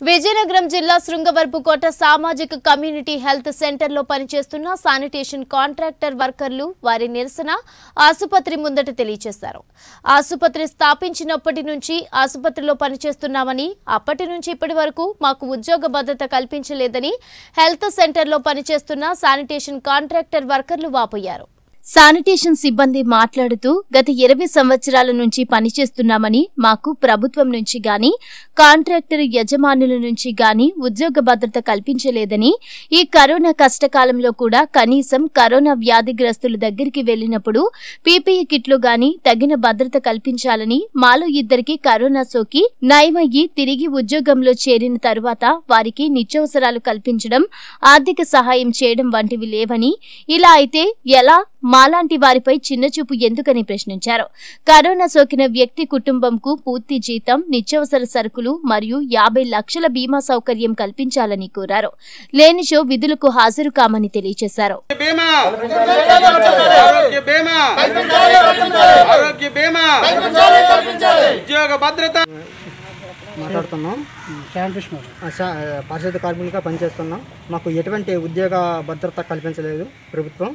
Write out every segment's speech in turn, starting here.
విజయనగరం జిల్లా శృంగవరపుకోట సామాజిక community health సెంటర్లో పనిచేస్తున్న శానిటేషన్ కాంట్రాక్టర్ వర్కర్లు వారి నిరసన ఆసుపత్రి ముందట తెలియజేశారు ఆసుపత్రి స్థాపించినప్పటి నుంచి ఆసుపత్రిలో పనిచేస్తున్నామని అప్పటి నుంచి ఇప్పటి వరకు మాకు ఉద్యోగ భద్రత కల్పించలేదని హెల్త్ సెంటర్లో పనిచేస్తున్న శానిటేషన్ కాంట్రాక్టర్ వర్కర్లు వాపోయారు శానిటేషన్ సిబ్బంది మాట్లాడుతూ గత ఇరవై సంవత్సరాల నుంచి పనిచేస్తున్నామని మాకు ప్రభుత్వం నుంచి గాని కాంట్రాక్టర్ యజమానుల నుంచి గాని ఉద్యోగ భద్రత కల్పించలేదని ఈ కరోనా కష్టకాలంలో కూడా కనీసం కరోనా వ్యాధిగ్రస్తుల దగ్గరికి వెళ్లినప్పుడు పీపీఈ కిట్లు గాని తగిన భద్రత కల్పించాలని మాలో ఇద్దరికి కరోనా సోకి నయమయ్యి తిరిగి ఉద్యోగంలో చేరిన తరువాత వారికి నిత్యావసరాలు కల్పించడం ఆర్థిక సహాయం చేయడం వంటివి లేవని ఇలా అయితే ఎలా మాలాంటి వారిపై చిన్నచూపు ఎందుకని ప్రశ్నించారు కరోనా సోకిన వ్యక్తి కుటుంబంకు పూర్తి జీతం నిత్యావసర సరుకులు మరియు యాభై లక్షల బీమా సౌకర్యం కల్పించాలని కోరారు లేనిచో విధులకు హాజరు కామని తెలియజేశారు బీమా ఆరోగ్య బీమా ఆరోగ్య బీమా ఉద్యోగ భద్రత మాట్లాడుతున్నాం ఆ, శా- పారిశుద్ధ కార్మికులుగా పనిచేస్తున్నాం మాకు ఎటువంటి ఉద్యోగ భద్రత కల్పించలేదు ప్రభుత్వం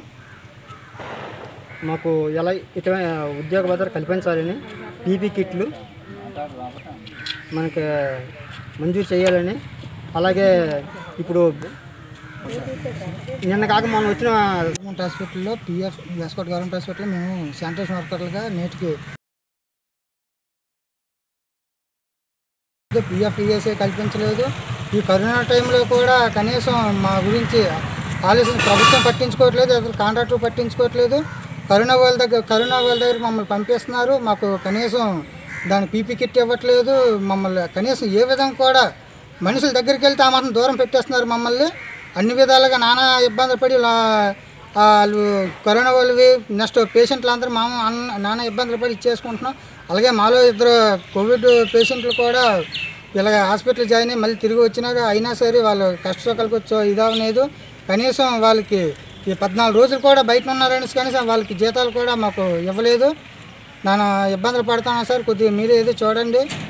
మాకు ఎలా ఎటువంటి ఉద్యోగ భద్రత కల్పించాలని పీపీ కిట్లు మనకి మంజూరు చేయాలని అలాగే ఇప్పుడు నిన్న కాక మనం వచ్చిన గవర్నమెంట్ హాస్పిటల్లో పిఎఫ్ ఎస్కోట్ గవర్నమెంట్ హాస్పిటల్లో మేము శానిటేషన్ వర్కర్లుగా నేటికి పిఎఫ్ ఈఎస్ఐ కల్పించలేదు ఈ కరోనా టైంలో కూడా కనీసం మా గురించి ఆలోచన ప్రభుత్వం పట్టించుకోవట్లేదు అసలు కాంట్రాక్టర్ పట్టించుకోవట్లేదు కరోనా వాళ్ళ దగ్గర కరోనా వాళ్ళ దగ్గర మమ్మల్ని పంపిస్తున్నారు మాకు కనీసం దాని పీపీ కిట్ ఇవ్వట్లేదు మమ్మల్ని కనీసం ఏ విధంగా కూడా మనుషుల దగ్గరికి వెళ్తే ఆ మాత్రం దూరం పెట్టేస్తున్నారు మమ్మల్ని అన్ని విధాలుగా నానా ఇబ్బందులు పడి లా- ఆ వాళ్ళు కరోనా వాళ్ళవి నెక్స్ట్ పేషెంట్లు అందరూ మా అన్న- నానా ఇబ్బందులు పడి ఇచ్చేసుకుంటున్నాం అలాగే మాలో ఇద్దరు కోవిడ్ పేషెంట్లు కూడా ఇలాగ హాస్పిటల్ జాయిన్ అయ్యి మళ్ళీ తిరిగి వచ్చినారు అయినా సరే వాళ్ళు కష్టసుఖాలకు వచ్చి ఇదవలేదు కనీసం వాళ్ళకి ఈ పద్నాలుగు రోజులు కూడా బయట ఉన్నారని కనీసం వాళ్ళకి జీతాలు కూడా మాకు ఇవ్వలేదు నాన్న ఇబ్బందులు పడుతున్నాం సార్ కొద్దిగా మీరే ఏదో చూడండి